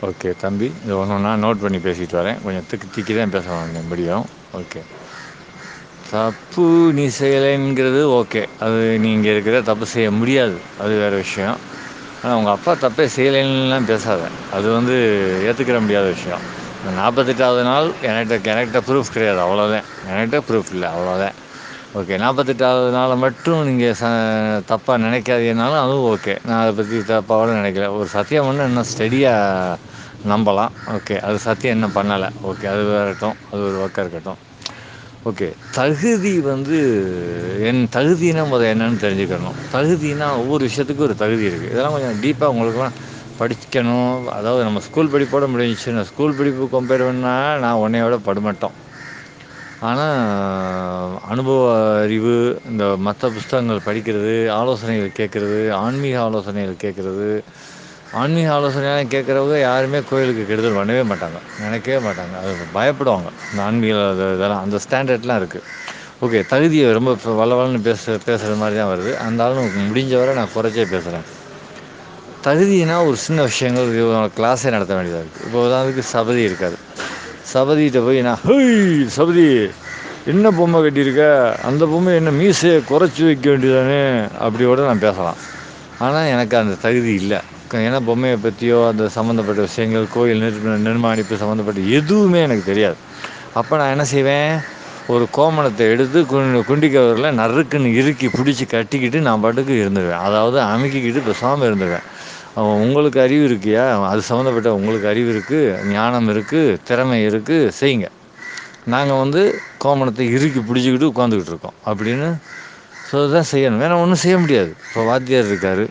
okay தம்பி இதை ஒன்று ஒன்றா நோட் பண்ணி பேசிட்டு வரேன் கொஞ்சம் திக்கி திக்கி தான் பேச முடியும் ஓகே தப்பு நீ செய்யலைங்கிறது ஓகே அது நீங்கள் இருக்கிற தப்பு செய்ய முடியாது அது வேறு விஷயம் ஆனால் உங்கள் அப்பா தப்பே செய்யலைன்னுலாம் பேசாத அது வந்து ஏற்றுக்கிற முடியாத விஷயம் இந்த நாற்பத்தெட்டாவது நாள் என்கிட்ட என்கிட்ட ப்ரூஃப் கிடையாது அவ்வளோதான் என்கிட்ட ப்ரூஃப் இல்லை அவ்வளோதான் ஓகே நாற்பத்தெட்டாவது நாளை மட்டும் நீங்கள் ச தப்பாக நினைக்காதீங்கனாலும் அதுவும் ஓகே நான் அதை பற்றி தப்பாவோட நினைக்கல ஒரு சத்தியம் ஒன்று இன்னும் ஸ்டெடியாக நம்பலாம் ஓகே அது சத்தியம் இன்னும் பண்ணலை ஓகே அது வரட்டும் அது ஒரு பக்கம் இருக்கட்டும் ஓகே தகுதி வந்து என் தகுதினா முதல் என்னன்னு தெரிஞ்சுக்கணும் தகுதினா ஒவ்வொரு விஷயத்துக்கும் ஒரு தகுதி இருக்குது இதெல்லாம் கொஞ்சம் டீப்பாக உங்களுக்குலாம் படிக்கணும் அதாவது நம்ம ஸ்கூல் படிப்போட முடிஞ்சிச்சு நான் ஸ்கூல் படிப்பு கம்பேர் பண்ணால் நான் உன்னையோட படுமட்டம் ஆனால் அனுபவ அறிவு இந்த மற்ற புஸ்தகங்கள் படிக்கிறது ஆலோசனைகள் கேட்குறது ஆன்மீக ஆலோசனைகள் கேட்குறது ஆன்மீக ஆலோசனைலாம் கேட்குறவங்க யாருமே கோயிலுக்கு கெடுதல் பண்ணவே மாட்டாங்க நினைக்கவே மாட்டாங்க அது பயப்படுவாங்க இந்த ஆன்மீக இது இதெல்லாம் அந்த ஸ்டாண்டர்ட்லாம் இருக்குது ஓகே தகுதியை ரொம்ப இப்போ வள வளன்னு பேச பேசுகிற மாதிரி தான் வருது அந்த ஆளும் முடிஞ்ச வரை நான் குறைச்சே பேசுகிறேன் தகுதினா ஒரு சின்ன விஷயங்கள் கிளாஸே நடத்த வேண்டியதாக இருக்குது இப்போ உதாரணத்துக்கு சபதி இருக்காது சபதிகிட்ட போய் நான் ஹேய் சபதி என்ன பொம்மை கட்டியிருக்க அந்த பொம்மை என்ன மீசையை குறைச்சி வைக்க வேண்டியதானே அப்படியோட நான் பேசலாம் ஆனால் எனக்கு அந்த தகுதி இல்லை ஏன்னா பொம்மையை பற்றியோ அந்த சம்மந்தப்பட்ட விஷயங்கள் கோயில் நிர் நிர்மாணிப்பு சம்மந்தப்பட்ட எதுவுமே எனக்கு தெரியாது அப்போ நான் என்ன செய்வேன் ஒரு கோமணத்தை எடுத்து குண்டு குண்டிக்கவரில் நறுக்குன்னு இறுக்கி பிடிச்சி கட்டிக்கிட்டு நான் பாட்டுக்கு இருந்துடுவேன் அதாவது அமுக்கிக்கிட்டு பேசாமல் இருந்துடுவேன் உங்களுக்கு அறிவு இருக்கியா அது சம்மந்தப்பட்ட உங்களுக்கு அறிவு இருக்குது ஞானம் இருக்குது திறமை இருக்குது செய்யுங்க நாங்கள் வந்து கோமணத்தை இறுக்கி பிடிச்சிக்கிட்டு உட்காந்துக்கிட்டு இருக்கோம் அப்படின்னு ஸோ தான் செய்யணும் வேணா ஒன்றும் செய்ய முடியாது இப்போ வாத்தியார் இருக்கார்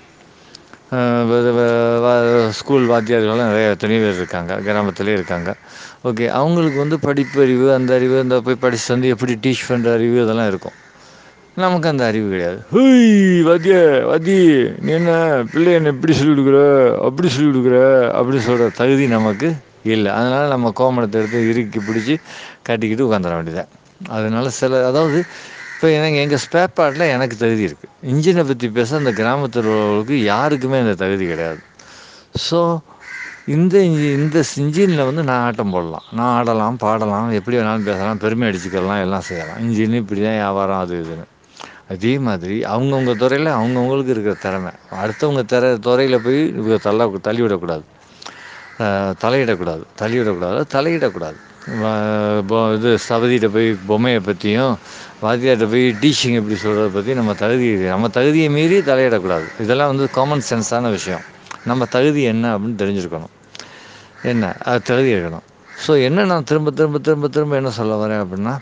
ஸ்கூல் வாத்தியார்கள்லாம் நிறைய எத்தனையோ பேர் இருக்காங்க கிராமத்துலேயே இருக்காங்க ஓகே அவங்களுக்கு வந்து படிப்பறிவு அந்த அறிவு அந்த போய் படிச்சுட்டு வந்து எப்படி டீச் பண்ணுற அறிவு இதெல்லாம் இருக்கும் நமக்கு அந்த அறிவு கிடையாது ஹுய் வாத்திய வாத்தி நீ என்ன பிள்ளை என்ன இப்படி சொல்லி கொடுக்குற அப்படி சொல்லி கொடுக்குற அப்படி சொல்கிற தகுதி நமக்கு இல்லை அதனால் நம்ம கோமணத்தை எடுத்து இறுக்கி பிடிச்சி கட்டிக்கிட்டு உட்காந்துட வேண்டியதான் அதனால சில அதாவது இப்போ எனக்கு எங்கள் ஸ்பேர் பார்ட்டில் எனக்கு தகுதி இருக்குது இன்ஜினை பற்றி பேச அந்த கிராமத்தில் உள்ளவர்களுக்கு யாருக்குமே அந்த தகுதி கிடையாது ஸோ இந்த இந்த இன்ஜினில் வந்து நான் ஆட்டம் போடலாம் நான் ஆடலாம் பாடலாம் எப்படி வேணாலும் பேசலாம் பெருமை அடிச்சுக்கலாம் எல்லாம் செய்யலாம் இன்ஜின் இப்படி தான் வியாபாரம் அது இதுன்னு அதே மாதிரி அவங்கவுங்க துறையில் அவங்கவுங்களுக்கு இருக்கிற திறமை அடுத்தவங்க திற துறையில் போய் தள்ள தள்ளிவிடக்கூடாது தலையிடக்கூடாது தலையிடக்கூடாது தலையிடக்கூடாது இது சபதிகிட்ட போய் பொம்மையை பற்றியும் வாத்தியார்கிட்ட போய் டீச்சிங் எப்படி சொல்கிறத பற்றி நம்ம தகுதி நம்ம தகுதியை மீறி தலையிடக்கூடாது இதெல்லாம் வந்து காமன் சென்ஸான விஷயம் நம்ம தகுதி என்ன அப்படின்னு தெரிஞ்சிருக்கணும் என்ன அது தகுதி இருக்கணும் ஸோ என்ன நான் திரும்ப திரும்ப திரும்ப திரும்ப என்ன சொல்ல வரேன் அப்படின்னா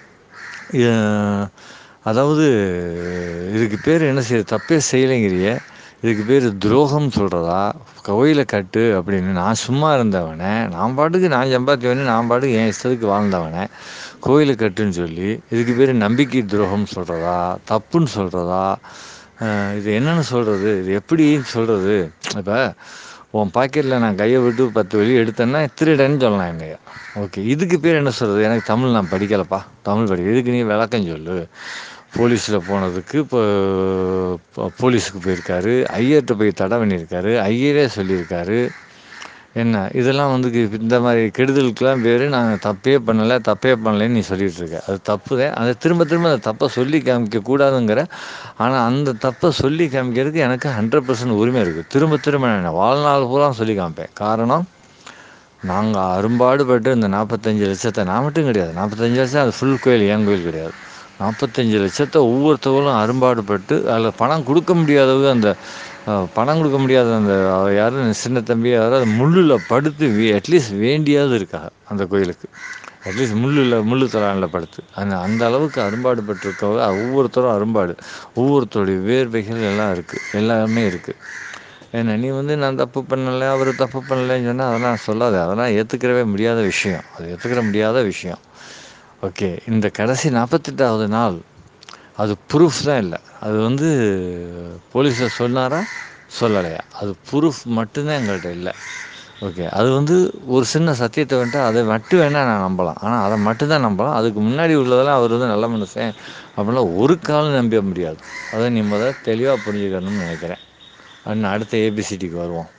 அதாவது இதுக்கு பேர் என்ன செய்ய தப்பே செய்யலைங்கிறிய இதுக்கு பேர் துரோகம் சொல்கிறதா கோயிலை கட்டு அப்படின்னு நான் சும்மா இருந்தவனே நான் பாட்டுக்கு நான் சம்பாத்தியவனே நான் பாட்டுக்கு என் இஷ்டத்துக்கு வாழ்ந்தவனே கோயிலை கட்டுன்னு சொல்லி இதுக்கு பேர் நம்பிக்கை துரோகம் சொல்கிறதா தப்புன்னு சொல்கிறதா இது என்னென்னு சொல்கிறது இது எப்படின்னு சொல்கிறது இப்போ உன் பாக்கெட்டில் நான் கையை விட்டு பத்து வெளியே எடுத்தேன்னா திருடன்னு சொல்லலாம் எங்கய்யா ஓகே இதுக்கு பேர் என்ன சொல்கிறது எனக்கு தமிழ் நான் படிக்கலப்பா தமிழ் படிக்க இதுக்கு நீ விளக்கம் சொல்லு போலீஸில் போனதுக்கு இப்போ போலீஸுக்கு போயிருக்காரு ஐயர்கிட்ட போய் தடை பண்ணியிருக்காரு ஐயரே சொல்லியிருக்காரு என்ன இதெல்லாம் வந்து இந்த மாதிரி கெடுதலுக்கெல்லாம் பேர் நாங்கள் தப்பே பண்ணலை தப்பே பண்ணலைன்னு நீ சொல்லிகிட்டு இருக்க அது தப்பு தான் அதை திரும்ப திரும்ப அந்த தப்பை சொல்லி காமிக்க கூடாதுங்கிற ஆனால் அந்த தப்பை சொல்லி காமிக்கிறதுக்கு எனக்கு ஹண்ட்ரட் பர்சன்ட் உரிமை இருக்குது திரும்ப திரும்ப நான் வாழ்நாள் பூரா சொல்லி காமிப்பேன் காரணம் நாங்கள் அரும்பாடுபட்டு இந்த நாற்பத்தஞ்சு லட்சத்தை நான் மட்டும் கிடையாது நாற்பத்தஞ்சு லட்சம் அது ஃபுல் கோயில் என் கோயில் கிடையாது நாற்பத்தஞ்சு லட்சத்தை ஒவ்வொருத்தவங்களும் அரும்பாடுபட்டு அதில் பணம் கொடுக்க முடியாதவங்க அந்த பணம் கொடுக்க முடியாத அந்த யாரும் சின்ன தம்பி யாராவது முள்ளில் படுத்து அட்லீஸ்ட் வேண்டியாவது இருக்கா அந்த கோயிலுக்கு அட்லீஸ்ட் முள்ளில் முள்ளு தலானில் படுத்து அந்த அந்த அளவுக்கு அரும்பாடுபட்டிருக்கவங்க ஒவ்வொருத்தரும் அரும்பாடு ஒவ்வொருத்தருடைய வேர்வைகள் எல்லாம் இருக்குது எல்லாமே இருக்குது ஏன்னா நீ வந்து நான் தப்பு பண்ணலை அவர் தப்பு பண்ணலைன்னு சொன்னால் அதெல்லாம் சொல்லாது அதெல்லாம் ஏற்றுக்கிறவே முடியாத விஷயம் அது ஏற்றுக்கிற முடியாத விஷயம் ஓகே இந்த கடைசி நாற்பத்தெட்டாவது நாள் அது ப்ரூஃப் தான் இல்லை அது வந்து போலீஸில் சொன்னாரா சொல்லலையா அது ப்ரூஃப் மட்டும்தான் எங்கள்கிட்ட இல்லை ஓகே அது வந்து ஒரு சின்ன சத்தியத்தை வந்துட்டு அதை மட்டும் வேணால் நான் நம்பலாம் ஆனால் அதை மட்டும்தான் நம்பலாம் அதுக்கு முன்னாடி உள்ளதெல்லாம் அவர் வந்து நல்ல மனுஷன் அப்படின்லாம் ஒரு காலம் நம்ப முடியாது அதை நீ முதல்ல தெளிவாக புரிஞ்சுக்கணும்னு நினைக்கிறேன் அடுத்த ஏபிசிடிக்கு வருவோம்